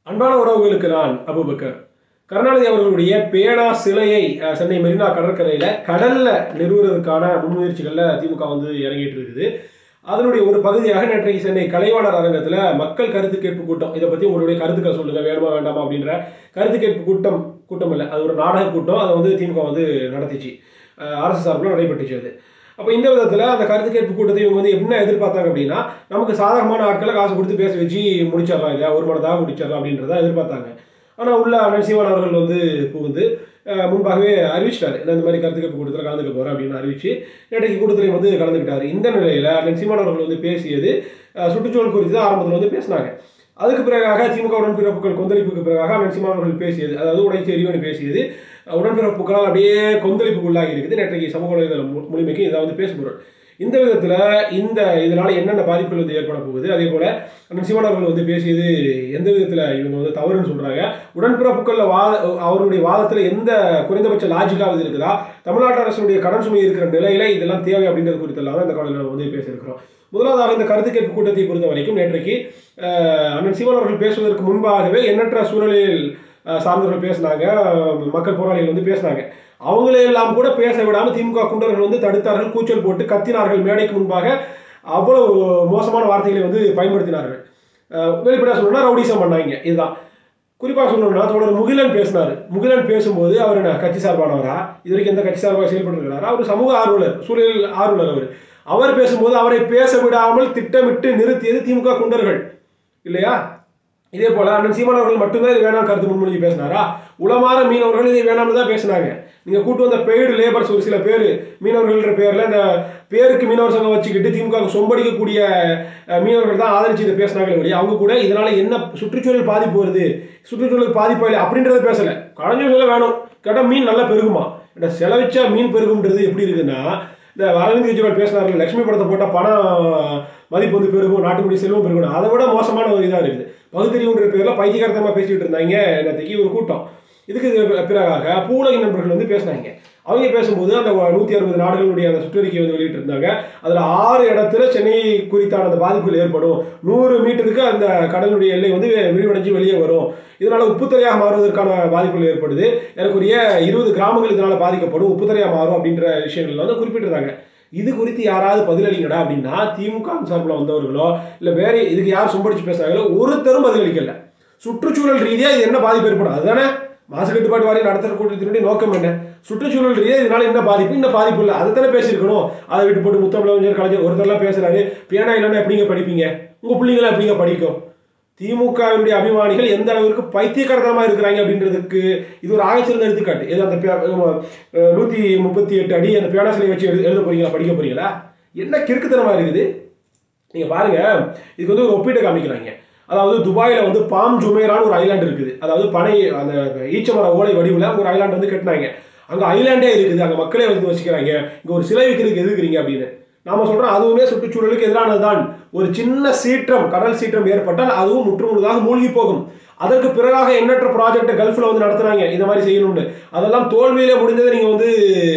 அன்பான உறவுகளுக்கு நான் அபுபக்கர் கருணாநிதி அவர்களுடைய பேனா சிலையை அஹ், சென்னை மெரினா கடற்கரையில் கடல்ல நிறுவுறதுக்கான முன்முயற்சிகளில் திமுக வந்து இறங்கிட்டு இருக்குது அதனுடைய ஒரு பகுதியாக நேற்றைக்கு சென்னை கலைவாணர் அரங்கத்தில் மக்கள் கருத்து கேட்பு கூட்டம் இதை பற்றி உங்களுடைய கருத்துக்கள் சொல்லுங்க வேணுமா வேண்டாமா அப்படின்ற கருத்து கேட்பு கூட்டம் கூட்டம் இல்லை அது ஒரு நாடக கூட்டம் அதை வந்து திமுக வந்து நடத்திச்சு அரசு சார்பில் நடைபெற்றுச்சு அது அப்போ இந்த விதத்தில் அந்த கருத்து கேட்பு கூட்டத்தை இவங்க வந்து என்ன எதிர்பார்த்தாங்க அப்படின்னா நமக்கு சாதகமான ஆட்களை காசு கொடுத்து பேச வச்சு முடிச்சிடலாம் இல்லையா ஒரு மனதாக முடிச்சிடலாம் அப்படின்றத எதிர்பார்த்தாங்க ஆனால் உள்ள அண்ணன் சீமான் அவர்கள் வந்து புகுந்து அஹ், முன்பாகவே அறிவிச்சிட்டாரு நான் இந்த மாதிரி கருத்து கேட்பு கூட்டத்தில் கலந்துக்க போகிறேன் அப்படின்னு அறிவிச்சு நேற்றைக்கு கூட்டத்திலையும் வந்து கலந்துக்கிட்டாரு இந்த நிலையில் அண்ணன் சீமான் அவர்கள் வந்து பேசியது அஹ், சுற்றுச்சூழல் குறித்து தான் ஆரம்பத்தில் வந்து பேசினாங்க அதுக்கு பிறகாக திமுக உடன்பிறப்புகள் கொந்தளிப்புக்கு பிறகாக அண்ணன் சீமான் அவர்கள் பேசியது அதாவது உடைச்சி எரிவனி பேசியது அஹ், உடன்பிறப்புகளால் அப்படியே கொந்தளிப்புக்கு உள்ளாகி இருக்குது நேற்றைக்கு சமூக வலைதள மு- மூலிமைக்கு இதை வந்து பேசுகிறோம் இந்த விதத்தில் இந்த இதனால என்னென்ன பாதிப்புகள் வந்து ஏற்பட போகுது அதே போல அண்ணன் சீமான் அவர்கள் வந்து பேசியது எந்த விதத்தில் இவங்க வந்து தவறுன்னு சொல்றாங்க உடன்பிறப்புகளில் வாத அவருடைய வாதத்தில் எந்த குறைந்தபட்ச லாஜிக்காவது இருக்குதா தமிழ்நாட்டு அரசுடைய கடன் சுமை இருக்கிற நிலையில இதெல்லாம் தேவை அப்படின்றது குறித்தெல்லாம் தான் இந்த காலையில் நம்ம வந்து பேசியிருக்கிறோம் முதலாவதாக இந்த கருத்து கேட்பு கூட்டத்தை பொறுத்த வரைக்கும் நேற்றைக்கு அஹ், அண்ணன் சீமான் அவர்கள் பேசுவதற்கு முன்பாகவே எண்ணற்ற சூழலில் அஹ், சார்ந்தவர்கள் பேசினாங்க அஹ், மக்கள் போராளிகள் வந்து பேசினாங்க அவங்களையெல்லாம் கூட பேச விடாமல் திமுக குண்டர்கள் வந்து தடுத்தார்கள் கூச்சல் போட்டு கத்தினார்கள் மேடைக்கு முன்பாக அவ்வளவு மோசமான வார்த்தைகளை வந்து பயன்படுத்தினார்கள் அஹ், வெளிப்படையாக சொல்லணும்னா ரவுடிசம் பண்ணாங்க இதுதான் குறிப்பாக சொல்லணும்னா தொடர் முகிலன் பேசினார் முகிலன் பேசும்போது அவர் என்ன கட்சி சார்பானவரா இது வரைக்கும் எந்த கட்சி சார்பாக செயல்பட்டுருக்கிறாரா அவர் சமூக ஆர்வலர் சூழல் ஆர்வலர் அவர் அவர் பேசும்போது அவரை பேச விடாமல் திட்டமிட்டு நிறுத்தியது திமுக குண்டர்கள் இல்லையா இதே போல அண்ணன் சீமான் அவர்கள் மட்டும்தான் இது வேணாம் கருத்து முன்மொழிஞ்சு பேசினாரா உளமாற மீனவர்கள் இதை வேணாம்னு தான் பேசினாங்க நீங்க கூட்டு வந்த பெய்டு லேபர்ஸ் ஒரு சில பேர் மீனவர்கள்ன்ற பேர்ல இந்த பேருக்கு மீனவர் சங்கம் வச்சுக்கிட்டு திமுக க்கு சொம்படிக்கக்கூடிய அஹ், மீனவர்கள் தான் ஆதரிச்சு இதை பேசினாங்களே ஒழிய அவங்க கூட இதனால என்ன சுற்றுச்சூழல் பாதிப்பு வருது சுற்றுச்சூழல் பாதிப்பு இல்லை அப்படின்றத பேசல கலைஞர்கள் வேணும் கேட்டா மீன் நல்லா பெருகுமா ஏன்னா செலவிச்சா மீன் பெருகும்ன்றது எப்படி இருக்குன்னா இந்த அரவிந்த் கெஜ்ரிவால் பேசினார்கள் லட்சுமி படத்தை போட்டால் பணம் மதிப்பு வந்து பெருகும் நாட்டுக்குடி செல்வம் பெருகும் அதை விட மோசமான ஒரு இதாக இருக்குது பகுத்தறிவுன்ற பேரில் பைத்தியகாரத்தமாக பேசிட்டு இருந்தாங்க நேற்றுக்கு ஒரு கூட்டம் இதுக்கு பிறகாக பூலகி நண்பர்கள் வந்து பேசினாங்க அவங்க பேசும்போது அந்த நூற்றி அறுபது நாடுகளுடைய அந்த சுற்றறிக்கை வந்து வெளியிட்டு இருந்தாங்க அதில் ஆறு இடத்துல சென்னை குறித்தான அந்த பாதிப்புகள் ஏற்படும் நூறு மீட்டருக்கு அந்த கடலுடைய எல்லை வந்து விரிவடைஞ்சு வெளியே வரும் இதனால உப்புத்தரையாக மாறுவதற்கான பாதிப்புகள் ஏற்படுது எனக்குரிய இருபது கிராமங்கள் இதனால பாதிக்கப்படும் உப்புத்தரையாக மாறும் அப்படின்ற விஷயங்கள் வந்து குறிப்பிட்டிருந்தாங்க இது குறித்து யாராவது பதிலளிங்கடா அப்படின்னா திமுக சார்பில் வந்தவர்களோ இல்லை வேற இதுக்கு யார் சும்படிச்சு பேசுறாங்களோ ஒருத்தரும் பதிலளிக்கல சுற்றுச்சூழல் ரீதியா இது என்ன பாதிப்பு ஏற்படும் அதுதானே மாசு கட்டுப்பாட்டு வாரியம் நடத்துற கூட்டத்தினுடைய நோக்கம் என்ன சுற்றுச்சூழல் ரீதியா இதனால என்ன பாதிப்பு இந்த பாதிப்பு இல்லை அதை தானே பேசியிருக்கணும் அதை விட்டு போட்டு முத்தமிழர் கலைஞர் ஒருத்தர்லாம் பேசுறாரு பேனா இல்லைன்னா எப்படிங்க படிப்பீங்க உங்க பிள்ளைங்களாம் எப்படிங்க படிக்கும் திமுகவினுடைய அபிமானிகள் எந்த அளவிற்கு பைத்தியக்காரத்தனமா இருக்கிறாங்க அப்படின்றதுக்கு இது ஒரு ஆகச்சிறந்த எடுத்துக்காட்டு இது அந்த பே- அஹ் நூத்தி முப்பத்தி எட்டு அடி அந்த பேனா சிலையை வச்சு எழுத எழுத போறீங்களா படிக்க போறீங்களா என்ன கிறுக்குத்தனமா இருக்குது நீங்க பாருங்க இதுக்கு வந்து ஒரு ஒப்பீட்டை காமிக்கிறாங்க அதாவது துபாயில வந்து பாம் ஜுமேரான்னு ஒரு ஐலாண்ட் இருக்குது அதாவது பனை அந்த ஈச்சமர ஓலை வடிவில் ஒரு ஐலாண்ட் வந்து கட்டினாங்க அங்க ஐலாண்டே இருக்குது அங்க மக்களே வந்து வச்சுக்கிறாங்க இங்க ஒரு சிலை வைக்கிறதுக்கு எதுக்குறீங்க அப்படின்னு நாம சொல்றோம் அதுவுமே சுற்றுச்சூழலுக்கு எதிரானதுதான் ஒரு சின்ன சீற்றம் கடல் சீற்றம் ஏற்பட்டால் அதுவும் முற்றுமுழுதாக மூழ்கி போகும் அதற்கு பிறகாக எண்ணற்ற ப்ராஜெக்ட் கல்ஃப்ல வந்து நடத்துனாங்க இந்த மாதிரி செய்யணும்னு அதெல்லாம் தோல்வியிலே முடிஞ்சதை நீங்க வந்து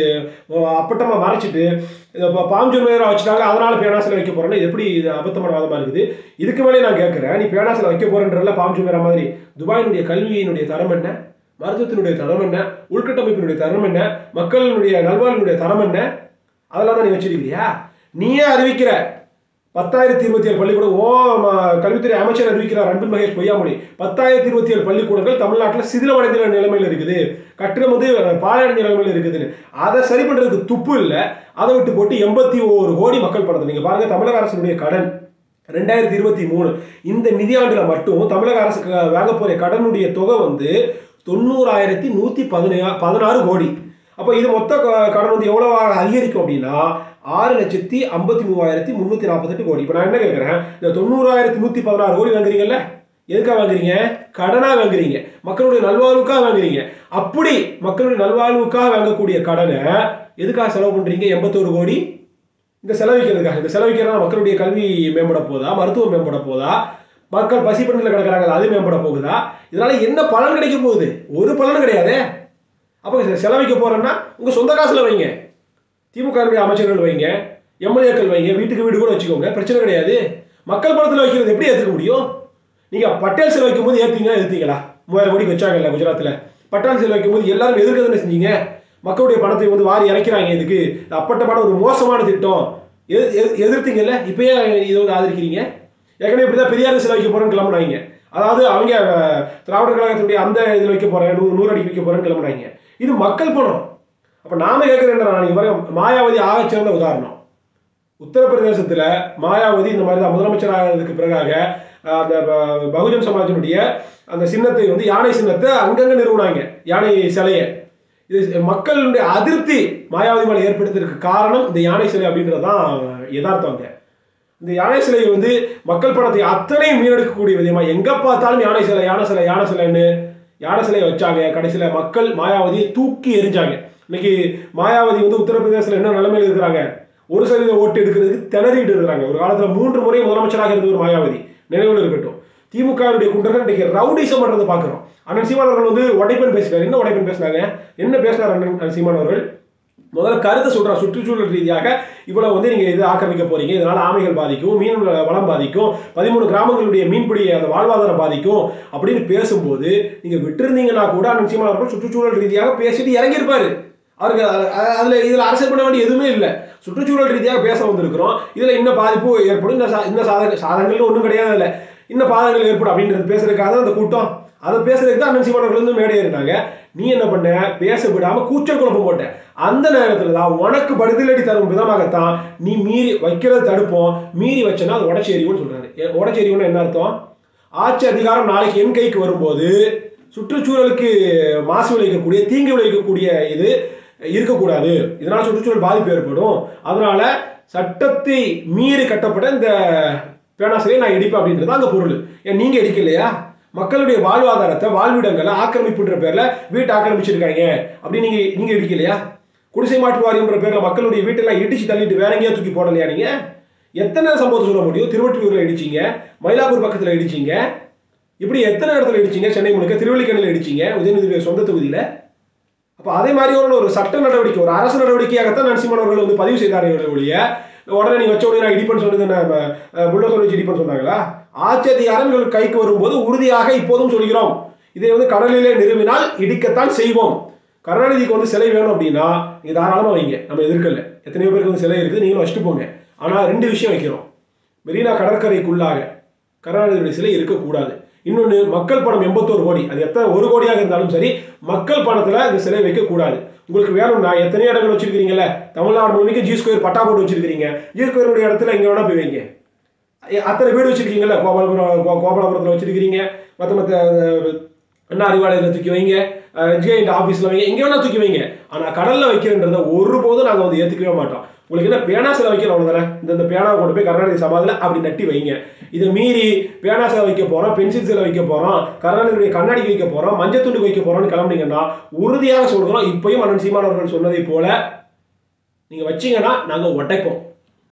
அஹ், அப்பட்டமா மறைச்சிட்டு இதை பா- பாஞ்சூர் மேயரா வச்சுட்டாங்க அதனால பேனாசில வைக்க போறேன்னு இது எப்படி இது அபத்தமான வாதமா இருக்குது இதுக்கு மேலே நான் கேட்கிறேன் நீ பேனாசில வைக்க போறன்றல பாஞ்சு மேரா மாதிரி துபாயினுடைய கல்வியினுடைய தரம் என்ன மருத்துவத்தினுடைய தரம் என்ன உள்கட்டமைப்பினுடைய தரம் என்ன மக்களினுடைய நல்வாழ்வினுடைய தரம் என்ன அதெல்லாம் தான் நீ வச்சிருக்கிறியா நீயே அறிவிக்கிற பத்தாயிரத்தி இருபத்தி ஏழு பள்ளிக்கூடம் ஓ ம- கல்வித்துறை அமைச்சர் அறிவிக்கிறார் அன்பில் மகேஷ் பொய்யாமொழி பத்தாயிரத்தி இருபத்தி ஏழு பள்ளிக்கூடங்கள் தமிழ்நாட்டில் சிதிலமடைந்த நிலைமையில் இருக்குது கட்டிடம் வந்து பாழடைஞ்ச நிலைமையில் இருக்குதுன்னு அதை சரி பண்றதுக்கு துப்பு இல்லை அதை விட்டு போட்டு எண்பத்தி ஒரு கோடி மக்கள் பணத்தை நீங்க பாருங்க தமிழக அரசினுடைய கடன் ரெண்டாயிரத்தி இருபத்தி மூணு இந்த நிதியாண்டுல மட்டும் தமிழக அரசுக்கு வாங்க போற கடனுடைய தொகை வந்து தொண்ணூறாயிரத்தி நூத்தி பதினா பதினாறு கோடி அப்போ இது மொத்த க- கடன் வந்து எவ்வளவு அதிகரிக்கும் அப்படின்னா ஆறு லட்சத்தி ஐம்பத்தி மூவாயிரத்தி முந்நூற்றி நாற்பத்தெட்டு கோடி இப்போ நான் என்ன கேட்குறேன் இந்த தொண்ணூறாயிரத்தி நூற்றி பதினாறு கோடி வாங்குறீங்கல்ல எதுக்காக வாங்குறீங்க கடனாக வாங்குறீங்க மக்களுடைய நல்வாழ்வுக்காக வாங்குறீங்க அப்படி மக்களுடைய நல்வாழ்வுக்காக வாங்கக்கூடிய கடனை எதுக்காக செலவு பண்ணுறீங்க எண்பத்தோரு கோடி இந்த செலவிக்கிறதுக்காக இந்த செலவிக்கிறதா மக்களுடைய கல்வி மேம்பட போதா மருத்துவம் மேம்பட போதா மக்கள் பசி பணியில் கிடக்குறாங்க அது மேம்பட போகுதா இதனால என்ன பலன் கிடைக்க போகுது ஒரு பலனும் கிடையாதே அப்போ செ- செலவிக்க போறேன்னா உங்க சொந்த காசுல வைங்க திமுக அமைச்சர்கள் வைங்க எம்எல்ஏக்கள் வைங்க வீட்டுக்கு வீடு கூட வச்சுக்கோங்க பிரச்சனை கிடையாது மக்கள் பணத்தில் வைக்கிறது எப்படி ஏற்றுக்க முடியும் நீங்க பட்டேல் சிலை வைக்கும் போது ஏத்தீங்களா எதிர்த்தீங்களா மூவாயிரம் கோடி வச்சாங்கல்ல குஜராத்ல பட்டால் சிலை வைக்கும் போது எல்லாரும் எதிர்க்க தானே செஞ்சீங்க மக்களுடைய பணத்தை வந்து வாரி இறைக்கிறாங்க இதுக்கு இது அப்பட்டமான ஒரு மோசமான திட்டம் எது- எது- எதிர்த்தீங்கல்ல இப்பயே இதை வந்து ஆதரிக்கிறீங்க ஏற்கனவே இப்படிதான் பெரியார் சிலை வைக்க போறேன்னு கிளம்புனாங்க அதாவது அவங்க அஹ், திராவிடர் கழகத்தினுடைய அந்த இதில் வைக்க போறேன் நூறு நூறு அடிக்கு வைக்க போறேன்னு கிளம்புனாங்க இது மக்கள் பணம் அப்ப நாம கேட்கிறேன் நான் நீங்க பாருங்க மாயாவதி ஆகச் சிறந்த உதாரணம் உத்தரப்பிரதேசத்துல மாயாவதி இந்த மாதிரி தான் முதலமைச்சர் ஆகிறதுக்கு பிறகாக அஹ், அந்த ப- பகுஜன் சமாஜினுடைய அந்த சின்னத்தை வந்து யானை சின்னத்தை அங்கங்க நிறுவனாங்க யானை சிலையை இது மக்களுடைய அதிருப்தி மாயாவதி மேல ஏற்படுத்துறதுக்கு காரணம் இந்த யானை சிலை அப்படின்றதுதான் யதார்த்தம் அங்க இந்த யானை சிலை வந்து மக்கள் பணத்தை அத்தனையும் மீனெடுக்கக்கூடிய விதமா எங்க பார்த்தாலும் யானை சிலை யானை சிலை யானை சிலைன்னு யானை சிலையை வச்சாங்க கடைசியில மக்கள் மாயாவதியை தூக்கி எறிஞ்சாங்க இன்னைக்கு மாயாவதி வந்து உத்தரப்பிரதேசத்துல என்ன நிலைமையில இருக்கிறாங்க ஒரு சதவீத ஓட்டு எடுக்கிறதுக்கு திணறிட்டு இருக்கிறாங்க ஒரு காலத்துல மூன்று முறை முதலமைச்சராக இருந்த ஒரு மாயாவதி நினைவில் இருக்கட்டும் திமுகவுடைய குண்டர்கள் இன்னைக்கு ரவுடிசம் பண்றதை பார்க்கிறோம் அண்ணன் சீமான் அவர்கள் வந்து உடைப்பன் பேசுறாரு என்ன உடைப்பன் பேசினாங்க என்ன பேசினார் அண்ணன் அண்ணன் சீமான் அவர்கள் முதல்ல கருத்தை சொல்றார் சுற்றுச்சூழல் ரீதியாக இவ்வளவு வந்து நீங்க இது ஆக்கிரமிக்க போறீங்க இதனால ஆமைகள் பாதிக்கும் மீன் வ- வளம் பாதிக்கும் பதிமூணு கிராமங்களுடைய மீன்பிடி அந்த வாழ்வாதாரம் பாதிக்கும் அப்படின்னு பேசும்போது நீங்க விட்டிருந்தீங்கன்னா கூட அண்ணன் சீமான் அவர்கள் சுற்றுச்சூழல் ரீதியாக பேசிட்டு இறங்கியிருப்பாரு அவருக்கு அ- அ- அதுல இதுல அரசியல் பண்ண வேண்டிய எதுவுமே இல்லை சுற்றுச்சூழல் ரீதியாக பேச வந்திருக்கிறோம் இதுல இன்னும் பாதிப்பு ஏற்படும் இந்த சா- இந்த சாதக சாதகங்கள் ஒன்றும் கிடையாது இல்லை இன்னும் பாதகங்கள் ஏற்படும் அப்படின்றது பேசுறதுக்காக தான் அந்த கூட்டம் அதை பேசுறதுக்கு தான் அண்ணன் சீமான் அவர்கள் வந்து மேடை ஏறினாங்க நீ என்ன பண்ண பேச விடாம கூச்சல் குழப்பம் போட்ட அந்த நேரத்துல தான் உனக்கு பதிலடி தரும் விதமாகத்தான் நீ மீறி வைக்கிறத தடுப்போம் மீறி வச்சனா அது உடச்சி எறியும்னு சொல்றாரு எ- உடச்சி எறியும்னு என்ன அர்த்தம் ஆட்சி அதிகாரம் நாளைக்கு என் கைக்கு வரும்போது சுற்றுச்சூழலுக்கு மாசு விளைவிக்கக்கூடிய தீங்கு விளைவிக்கக்கூடிய இது இருக்கக்கூடாது இதனால சுற்றுச்சூழல் பாதிப்பு ஏற்படும் அதனால சட்டத்தை மீறி கட்டப்பட்ட இந்த பேனாசிரியை நான் இடிப்பேன் அப்படின்றது அங்க பொருள் ஏன் நீங்க இடிக்கலையா மக்களுடைய வாழ்வாதாரத்தை வாழ்விடங்களை ஆக்கிரமிப்புன்ற பேர்ல வீட்டை ஆக்கிரமிச்சிருக்காங்க அப்படி நீங்க நீங்க இடிக்கலையா குடிசை மாற்று வாரியம்ன்ற பேர்ல மக்களுடைய வீட்டெல்லாம் இடிச்சு தள்ளிட்டு வேற எங்கேயா தூக்கி போடலையா நீங்க எத்தனை சம்பவத்தை சொல்ல முடியும் திருவொற்றியூர்ல இடிச்சீங்க மயிலாப்பூர் பக்கத்துல இடிச்சீங்க இப்படி எத்தனை இடத்துல இடிச்சீங்க சென்னை முழுக்க திருவள்ளிக்கண்ணில் இடிச்சீங்க உதயநிதியுடைய சொந்த தொகுதியில அப்ப அதே மாதிரியான ஒரு சட்ட நடவடிக்கை ஒரு அரசு நடவடிக்கையாகத்தான் நரசிம்மன் அவர்கள் வந்து பதிவு செய்தார்கள் ஒழிய உடனே நீ வச்ச உடனே நான் இடிப்பேன்னு சொன்னது நம்ம புல்லோசர் வச்சு இடிப்பேன்னு சொன்னாங்களா ஆட்சி அதிகாரம் இவர்கள் கைக்கு வரும்போது உறுதியாக இப்போதும் சொல்கிறோம் இதை வந்து கடலிலே நிறுவினால் இடிக்கத்தான் செய்வோம் கருணாநிதிக்கு வந்து சிலை வேணும் அப்படின்னா நீங்க தாராளமா வைங்க நம்ம எதிர்க்கல எத்தனையோ பேருக்கு வந்து சிலை இருக்குது நீங்களும் வச்சுட்டு போங்க ஆனா ரெண்டு விஷயம் வைக்கிறோம் மெரினா கடற்கரைக்குள்ளாக கருணாநிதியுடைய சிலை இருக்கக்கூடாது இன்னொன்று மக்கள் பணம் எண்பத்தோரு கோடி அது எத்தனை ஒரு கோடியாக இருந்தாலும் சரி மக்கள் பணத்துல இந்த சிலை வைக்கக்கூடாது உங்களுக்கு வேணும்னா எத்தனையோ இடங்கள் வச்சிருக்கீங்கல்ல தமிழ்நாடு முழுக்க ஜி ஸ்கொயர் பட்டா போட்டு வச்சிருக்கீங்க ஜி ஸ்கொயருடைய இடத்துல இங்க வேணா போய் வைங்க எ- அத்தனை வீடு வச்சிருக்கீங்கல்ல கோபாலபுரம் கோ- கோபாலபுரத்தில் வச்சிருக்கிறீங்க மற்ற மற்ற அண்ணா அறிவாலயத்தில் தூக்கி வைங்க ஜிஐண்ட் ஆஃபீஸில் வைங்க எங்கே வேணா தூக்கி வைங்க ஆனால் கடலில் வைக்கிறன்றத ஒருபோதும் நாங்கள் வந்து ஏற்றுக்கவே மாட்டோம் உங்களுக்கு என்ன பேனா சிலை வைக்கிறோம் அவ்வளோதானே இந்த இந்த பேனாவை கொண்டு போய் கருணாநிதி சமாதியில் அப்படி நட்டி வைங்க இதை மீறி பேனா சிலை வைக்க போகிறோம் பென்சில் சிலை வைக்க போகிறோம் கருணாநிதியுடைய கண்ணாடிக்கு வைக்க போகிறோம் மஞ்சள் துண்டுக்கு வைக்க போகிறோம்னு கிளம்புனீங்கன்னா உறுதியாக சொல்கிறோம் இப்பயும் அண்ணன் சீமான் அவர்கள் சொன்னதை போல நீங்கள் வச்சீங்கன்னா நாங்கள் உடைப்போம்